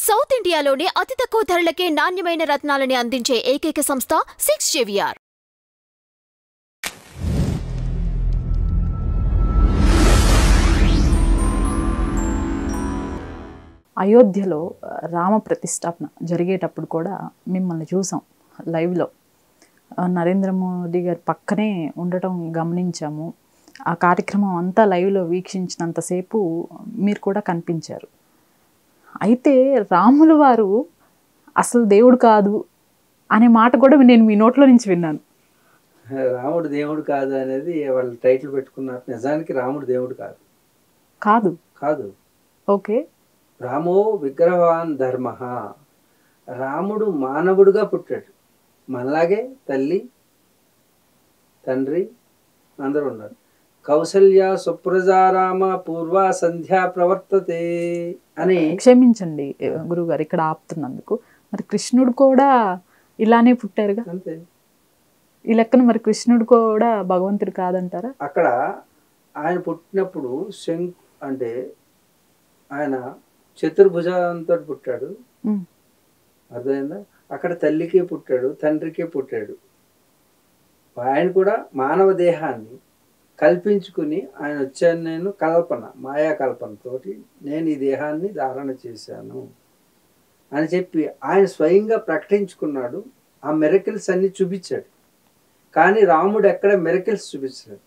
South ఇండియాలోనే అతి తక్కువ ధరలకే నాణ్యమైన రత్నాలని అందించే ఏకైక సంస్థ సిక్స్ జేవిఆర్ అయోధ్యలో ఆ, రామ ప్రతిష్టాపన జరిగేటప్పుడు కూడా మిమ్మల్ని చూసాం లైవ్లో ఆ, నరేంద్ర మోదీ గారి పక్కనే ఉండటం గమనించాము ఆ కార్యక్రమం అంతా లైవ్లో వీక్షించినంతసేపు మీరు కూడా కనిపించారు అయితే రాములు వారు అసలు దేవుడు కాదు అనే మాట కూడా నేను మీ నోట్లో నుంచి విన్నాను రాముడు దేవుడు కాదు అనేది వాళ్ళు టైటిల్ పెట్టుకున్నారు నిజానికి రాముడు దేవుడు కాదు కాదు కాదు ఓకే రామో విగ్రహవాన్ ధర్మ రాముడు మానవుడుగా పుట్టాడు మనలాగే తల్లి తండ్రి అందరూ ఉన్నారు కౌసల్య సుప్రజారామ పూర్వ సంధ్యా ప్రవర్తతే అని క్షమించండి గురువుగారు ఇక్కడ ఆపుతున్నందుకు మరి కృష్ణుడు కూడా ఇలానే పుట్టారుగా అంతే ఈ లెక్కన మరి కృష్ణుడు కూడా భగవంతుడు కాదంటారా అక్కడ ఆయన పుట్టినప్పుడు శంక్ అంటే ఆయన చతుర్భుజంతో పుట్టాడు ఉమ్, అర్థమైందా అక్కడ తల్లికి పుట్టాడు తండ్రికి పుట్టాడు ఆయన కూడా మానవ దేహాన్ని కల్పించుకుని ఆయన వచ్చాను నేను కల్పన మాయా కల్పనతోటి నేను ఈ దేహాన్ని ధారణ చేశాను అని చెప్పి ఆయన స్వయంగా ప్రకటించుకున్నాడు ఆ మెరకిల్స్ అన్ని చూపించాడు కానీ రాముడు ఎక్కడ మెరకిల్స్ చూపించలేదు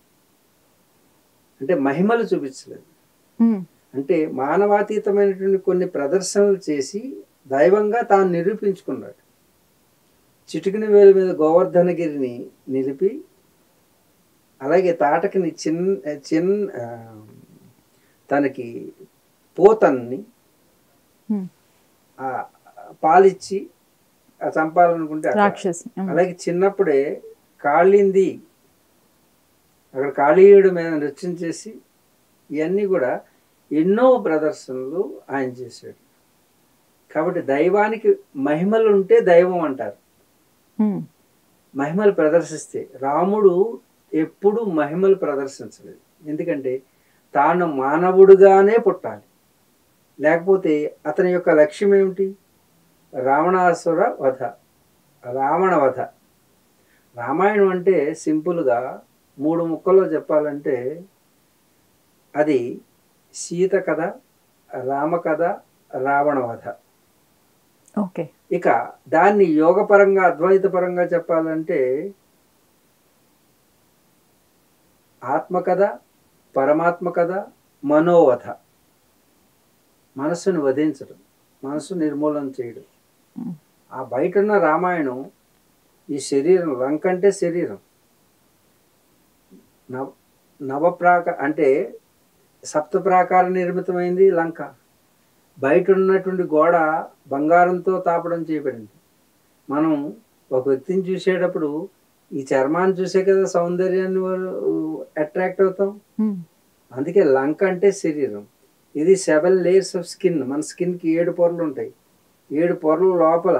అంటే మహిమలు చూపించలేదు ఉమ్, అంటే మానవాతీతమైనటువంటి కొన్ని ప్రదర్శనలు చేసి దైవంగా తాను నిరూపించుకున్నాడు చిటికిన వేలు మీద గోవర్ధనగిరిని నిలిపి అలాగే తాటకిని చిన్ చిన్ ఆ, తనకి పోతన్ని ఉమ్, ఆ పాలిచ్చి ఆ చంపాలనుకుంటే అక్కడ. రాక్షసి ఉమ్, అలాగే చిన్నప్పుడే కాళింది అక్కడ కాళీయుడు మీద నృత్యం చేసి ఇవన్నీ కూడా ఎన్నో ప్రదర్శనలు ఆయన చేశాడు కాబట్టి దైవానికి మహిమలు ఉంటే దైవం అంటారు ఉమ్, మహిమలు ప్రదర్శిస్తే రాముడు ఎప్పుడు మహిమలు ప్రదర్శించలేదు ఎందుకంటే తాను మానవుడుగానే పుట్టాలి లేకపోతే అతని యొక్క లక్ష్యం ఏమిటి రావణాసుర వధ రావణ వధ రామాయణం అంటే సింపుల్గా మూడు ముక్కల్లో చెప్పాలంటే అది సీత కథ రామ కథ రావణ వధ ఓకే ఇక దాన్ని యోగపరంగా అద్వైతపరంగా చెప్పాలంటే ఆత్మకథ పరమాత్మ కథ మనోవధ మనస్సును వధించడం మనస్సు నిర్మూలన చేయడం ఉమ్, ఆ బయట ఉన్న రామాయణం ఈ శరీరం లంక అంటే శరీరం నవ నవప్రాక అంటే సప్త ప్రాకార నిర్మితమైంది లంక బయట ఉన్నటువంటి గోడ బంగారంతో తాపడం చేయబడింది మనం ఒక వ్యక్తిని చూసేటప్పుడు ఈ చర్మాన్ని చూసే కదా సౌందర్యాన్ని అట్రాక్ట్ అవుతాం ఉమ్, అందుకే లంక అంటే శరీరం ఇది సెవెన్ లేయర్స్ ఆఫ్ స్కిన్ మన స్కిన్కి ఏడు పొరలు ఉంటాయి ఏడు పొరల లోపల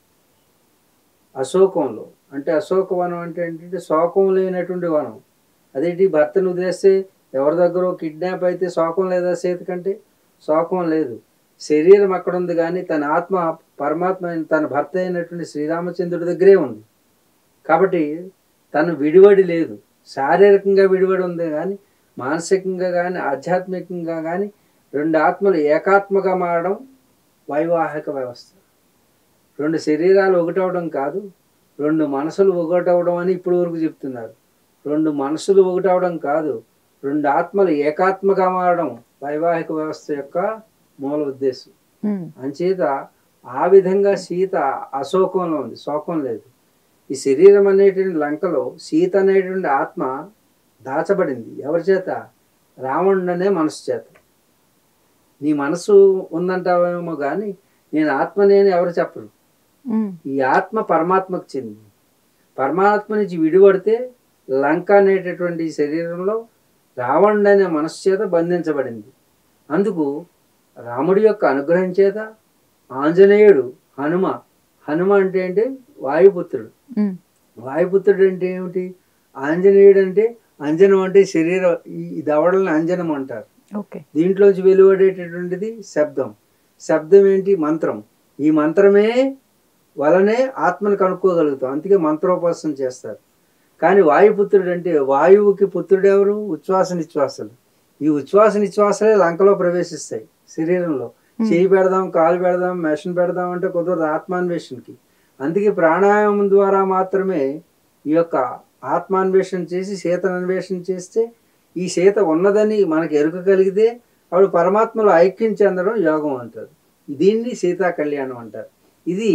అశోకంలో అంటే అశోక వనం అంటే ఏంటంటే శోకం లేనటువంటి వనం అదేంటి భర్తను వదిలేస్తే ఎవరి దగ్గర కిడ్నాప్ అయితే శోకం లేదా సీత కంటే శోకం లేదు శరీరం అక్కడ ఉంది కానీ తన ఆత్మ పరమాత్మ అయిన తన భర్త అయినటువంటి శ్రీరామచంద్రుడి దగ్గరే ఉంది కాబట్టి తను విడివడి లేదు శారీరకంగా విడివడి ఉంది కానీ మానసికంగా కానీ ఆధ్యాత్మికంగా కానీ రెండు ఆత్మలు ఏకాత్మగా మారడం వైవాహిక వ్యవస్థ రెండు శరీరాలు ఒకటవడం కాదు రెండు మనసులు ఒకటవడం అని ఇప్పుడు వరకు చెప్తున్నారు రెండు మనసులు ఒకటవడం కాదు రెండు ఆత్మలు ఏకాత్మగా మారడం వైవాహిక వ్యవస్థ యొక్క మూల ఉద్దేశం ఉమ్, అంచేత ఆ విధంగా సీత అశోకంలో ఉంది శోకం లేదు ఈ శరీరం అనేటువంటి లంకలో సీత అనేటువంటి ఆత్మ దాచబడింది ఎవరి చేత రావణుడు అనే మనసు చేత నీ మనసు ఉందంటావేమో కానీ నేను ఆత్మ నేను ఎవరు చెప్పరు ఉమ్, ఈ ఆత్మ పరమాత్మకు చెందింది పరమాత్మ నుంచి విడిపడితే లంక అనేటటువంటి ఈ శరీరంలో రావణుడు అనే మనసు చేత బంధించబడింది అందుకు రాముడి యొక్క అనుగ్రహం చేత ఆంజనేయుడు హనుమ హనుమ అంటే ఏంటి వాయుపుత్రుడు ఉమ్, వాయుపుత్రుడు అంటే ఏమిటి ఆంజనేయుడు అంటే అంజనం అంటే శరీరం ఈ దవడల్ని అంజనం అంటారు ఓకే దీంట్లోంచి వెలువడేటటువంటిది శబ్దం శబ్దం ఏంటి మంత్రం ఈ మంత్రమే వలనే ఆత్మను కనుక్కోగలుగుతాం అందుకే మంత్రోపాసన చేస్తారు కానీ వాయుపుత్రుడు అంటే వాయువుకి పుత్రుడు ఎవరు ఉచ్ఛ్వాస నిశ్వాసాలు ఈ ఉచ్ఛ్వాస నిశ్వాసాలే లంకలో ప్రవేశిస్తాయి శరీరంలో చేయి పెడదాం కాలు పెడదాం మెషిన్ పెడదాం అంటే కుదరదు ఆత్మాన్వేషణకి అందుకే ప్రాణాయామం ద్వారా మాత్రమే ఈ యొక్క ఆత్మాన్వేషణ చేసి సీతను అన్వేషణ చేస్తే ఈ సీత ఉన్నదని మనకు ఎరుక కలిగితే ఆవిడ పరమాత్మలో ఐక్యం చెందడం యోగం అంటారు దీన్ని సీతా కళ్యాణం అంటారు ఇది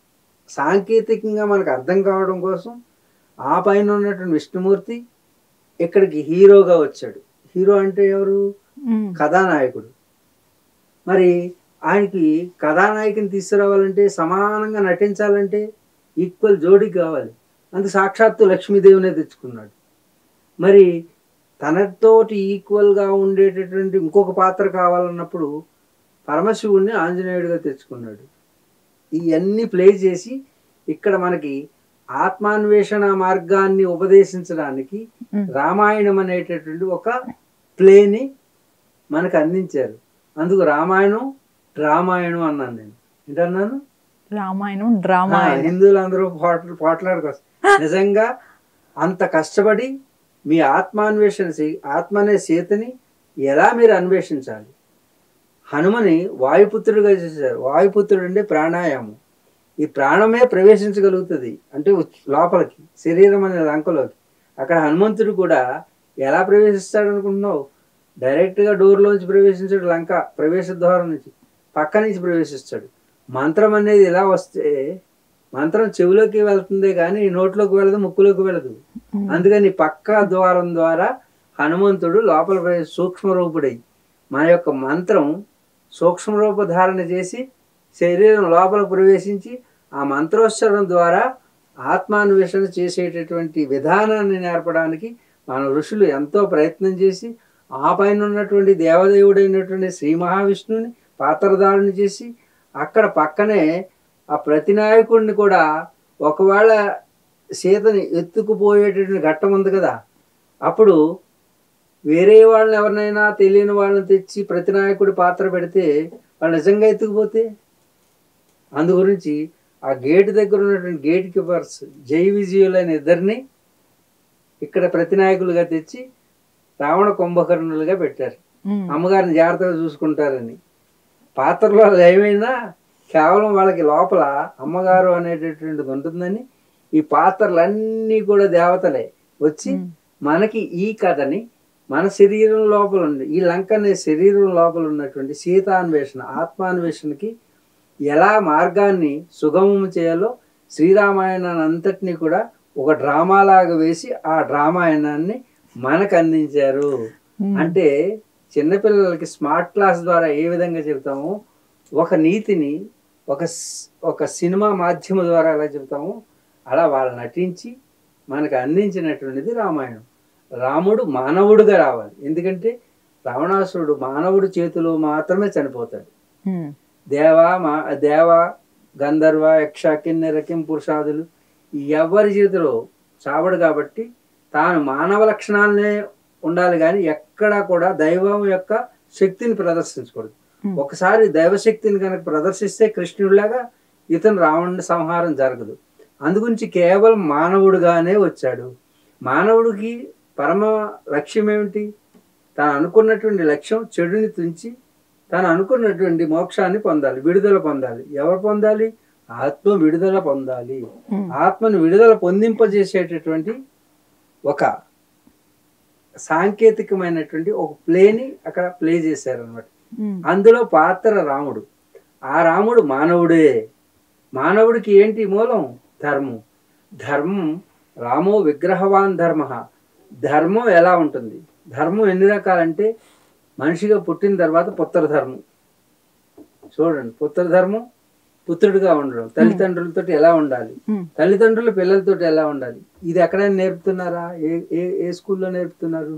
సాంకేతికంగా మనకు అర్థం కావడం కోసం ఆ పైన ఉన్నటువంటి విష్ణుమూర్తి ఇక్కడికి హీరోగా వచ్చాడు హీరో అంటే ఎవరు ఉమ్, కథానాయకుడు మరి ఆయనకి కథానాయకుని తీసుకురావాలంటే సమానంగా నటించాలంటే ఈక్వల్ జోడి కావాలి అందుకు సాక్షాత్తు లక్ష్మీదేవినే తెచ్చుకున్నాడు మరి తనతోటి ఈక్వల్గా ఉండేటటువంటి ఇంకొక పాత్ర కావాలన్నప్పుడు పరమశివుణ్ణి ఆంజనేయుడిగా తెచ్చుకున్నాడు ఇవన్నీ ప్లే చేసి ఇక్కడ మనకి ఆత్మాన్వేషణ మార్గాన్ని ఉపదేశించడానికి ఉమ్. రామాయణం అనేటటువంటి ఒక ప్లేని మనకు అందించారు అందుకు రామాయణం రామాయణం అన్నాను నేను ఏంటన్నాను రామాయణం డ్రామాయణం హిందువులు అందరూ పోట్ల పోట్లాడుకొస్తారు నిజంగా అంత కష్టపడి మీ ఆత్మాన్వేషణ చే- ఆత్మ అనే సీతని ఎలా మీరు అన్వేషించాలి హనుమని వాయుపుత్రుడిగా చేశారు వాయుపుత్రుడు అంటే ప్రాణాయామం ఈ ప్రాణమే ప్రవేశించగలుగుతుంది అంటే ఉచ్- లోపలికి శరీరం అనే లంకలోకి అక్కడ హనుమంతుడు కూడా ఎలా ప్రవేశిస్తాడు అనుకుంటున్నావు డైరెక్ట్గా డోర్లోంచి ప్రవేశించాడు లంక ప్రవేశ ద్వారం నుంచి పక్క నుంచి ప్రవేశిస్తాడు మంత్రం అనేది ఎలా వస్తే మంత్రం చెవిలోకి వెళ్తుంది కానీ నోట్లోకి వెళ్ళదు ముక్కులోకి వెళ్ళదు అందుకని పక్క ద్వారం ద్వారా హనుమంతుడు లోపల ప్రవేశ సూక్ష్మ రూపుడై మన యొక్క మంత్రం సూక్ష్మ రూప ధారణ చేసి శరీరం లోపల ప్రవేశించి ఆ మంత్రోచ్చరణ ద్వారా ఆత్మాన్వేషణ చేసేటటువంటి విధానాన్ని నేర్పడానికి మన ఋషులు ఎంతో ప్రయత్నం చేసి ఆ పైన ఉన్నటువంటి దేవదేవుడైనటువంటి శ్రీ మహావిష్ణువుని పాత్రధారణ చేసి అక్కడ పక్కనే ఆ ప్రతినాయకుడిని కూడా ఒకవేళ సీతని ఎత్తుకుపోయేటటువంటి ఘట్టం ఉంది కదా అప్పుడు వేరే వాళ్ళని ఎవరినైనా తెలియని వాళ్ళని తెచ్చి ప్రతినాయకుడి పాత్ర పెడితే వాళ్ళు నిజంగా ఎత్తుకుపోతే అందు గురించి ఆ గేట్ దగ్గర ఉన్నటువంటి గేట్ కీపర్స్ జై విజయులైన ఇద్దరిని ఇక్కడ ప్రతినాయకులుగా తెచ్చి రావణ కుంభకర్ణులుగా పెట్టారు ఉమ్, అమ్మగారిని జాగ్రత్తగా చూసుకుంటారని పాత్రలో ఏమైనా కేవలం వాళ్ళకి లోపల అమ్మగారు అనేటటువంటిది ఉంటుందని ఈ పాత్రలన్నీ కూడా దేవతలే వచ్చి ఉమ్, మనకి ఈ కథని మన శరీరం లోపల ఉంది ఈ లంక అనే శరీరం లోపల ఉన్నటువంటి సీతాన్వేషణ ఆత్మాన్వేషణకి ఎలా మార్గాన్ని సుగమం చేయాలో శ్రీరామాయణాన్ని అంతటినీ కూడా ఒక డ్రామాలాగా వేసి ఆ డ్రామాయణాన్ని మనకు అందించారు ఉమ్. అంటే చిన్నపిల్లలకి స్మార్ట్ క్లాస్ ద్వారా ఏ విధంగా చెబుతామో ఒక నీతిని ఒక స్- ఒక సినిమా మాధ్యమం ద్వారా ఎలా చెబుతామో అలా వాళ్ళు నటించి మనకు అందించినటువంటిది రామాయణం రాముడు మానవుడుగా రావాలి ఎందుకంటే రావణాసురుడు మానవుడి చేతిలో మాత్రమే చనిపోతాడు ఉమ్, దేవ మా దేవ గంధర్వ యక్ష కిన్నెర కిం పురుషాదులు ఎవరి చేతిలో చావడు కాబట్టి తాను మానవ లక్షణాలనే ఉండాలి కానీ ఎక్కడా కూడా దైవం యొక్క శక్తిని ప్రదర్శించకూడదు Hmm. ఒకసారి దైవశక్తిని కనుక ప్రదర్శిస్తే కృష్ణుడిలాగా ఇతను రావణుడి సంహారం జరగదు అందుగురించి కేవలం మానవుడుగానే వచ్చాడు మానవుడికి పరమ లక్ష్యం ఏమిటి తాను అనుకున్నటువంటి లక్ష్యం చెడుని తుంచి తాను అనుకున్నటువంటి మోక్షాన్ని పొందాలి విడుదల పొందాలి ఎవరు పొందాలి ఆత్మ విడుదల పొందాలి ఉమ్, ఆత్మను విడుదల పొందింపజేసేటటువంటి ఒక సాంకేతికమైనటువంటి ఒక ప్లేని అక్కడ ప్లే చేశారనమాట ఉమ్, అందులో పాత్ర రాముడు ఆ రాముడు మానవుడే మానవుడికి ఏంటి మూలం ధర్మం ధర్మం రామో విగ్రహవాన్ ధర్మ ధర్మం ఎలా ఉంటుంది ధర్మం ఎన్ని రకాలంటే మనిషిగా పుట్టిన తర్వాత పుత్ర ధర్మం చూడండి పుత్ర ధర్మం పుత్రుడిగా ఉండడం తల్లిదండ్రులతో ఎలా ఉండాలి ఉమ్, తల్లిదండ్రులు పిల్లలతో ఎలా ఉండాలి ఇది ఎక్కడైనా నేర్పుతున్నారా ఏ ఏ ఏ స్కూల్లో నేర్పుతున్నారు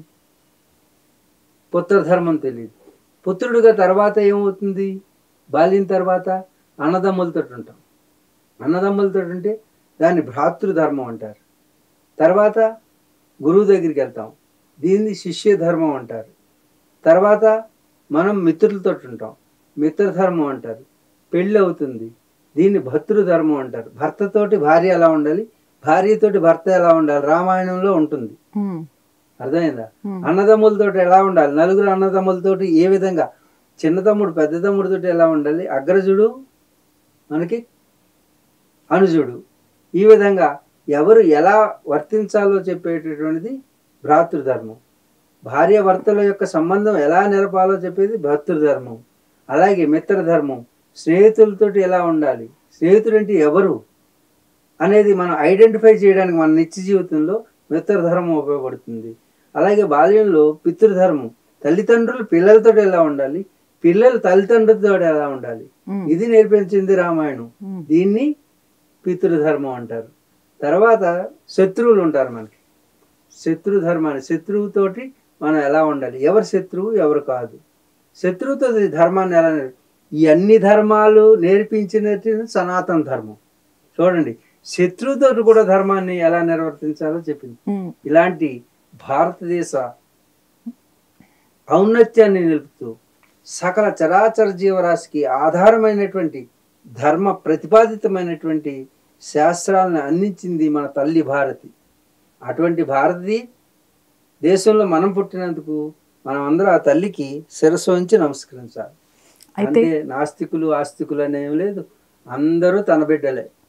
పుత్ర ధర్మం తెలియదు పుత్రుడిగా తర్వాత ఏమవుతుంది బాల్యం తర్వాత అన్నదమ్ములతో ఉంటాం అన్నదమ్ములతో ఉంటే దాన్ని భ్రాతృధర్మం అంటారు తర్వాత గురువు దగ్గరికి వెళ్తాం దీన్ని శిష్య ధర్మం అంటారు తర్వాత మనం మిత్రులతో ఉంటాం మిత్రధర్మం అంటారు పెళ్ళి అవుతుంది దీన్ని భర్తృధర్మం అంటారు భర్తతోటి భార్య ఎలా ఉండాలి భార్యతోటి భర్త ఎలా ఉండాలి రామాయణంలో ఉంటుంది ఉమ్, అర్థమైందా Hmm. అన్నదమ్ములతోటి ఎలా ఉండాలి నలుగురు అన్నదమ్ములతోటి ఏ విధంగా చిన్న తమ్ముడు పెద్ద తమ్ముడితోటి ఎలా ఉండాలి అగ్రజుడు మనకి అనుజుడు ఈ విధంగా ఎవరు ఎలా వర్తించాలో చెప్పేటటువంటిది భ్రాతృధర్మం భార్య భర్తల యొక్క సంబంధం ఎలా నిలపాలో చెప్పేది భర్తృధర్మం అలాగే మిత్రధర్మం స్నేహితులతోటి ఎలా ఉండాలి స్నేహితుడు అంటే ఎవరు అనేది మనం ఐడెంటిఫై చేయడానికి మన నిత్య జీవితంలో మిత్రధర్మం ఉపయోగపడుతుంది అలాగే బాల్యంలో పితృధర్మం తల్లిదండ్రులు పిల్లలతో ఎలా ఉండాలి పిల్లలు తల్లిదండ్రులతో ఎలా ఉండాలి ఉమ్, ఇది నేర్పించింది రామాయణం ఉమ్, దీన్ని పితృధర్మం అంటారు తర్వాత శత్రువులు ఉంటారు మనకి శత్రుధర్మాన్ని శత్రువుతోటి మనం ఎలా ఉండాలి ఎవరు శత్రువు ఎవరు కాదు శత్రువుతో ఈ ధర్మాన్ని ఎలా నేర్పి ఈ అన్ని ధర్మాలు నేర్పించినట్టు సనాతన ధర్మం చూడండి శత్రువుతో కూడా ధర్మాన్ని ఎలా నిర్వర్తించాలో చెప్పింది ఉమ్, ఇలాంటి భారతదేశ ఔన్నత్యాన్ని నిలుపుతూ సకల చరాచర జీవరాశికి ఆధారమైనటువంటి ధర్మ ప్రతిపాదితమైనటువంటి శాస్త్రాలను అందించింది మన తల్లి భారతి అటువంటి భారతి దేశంలో మనం పుట్టినందుకు మనం అందరూ ఆ తల్లికి శిరస్సు వంచి నమస్కరించాలి అయితే అంటే నాస్తికులు ఆస్తికులు అనేవి లేదు అందరూ తన బిడ్డలే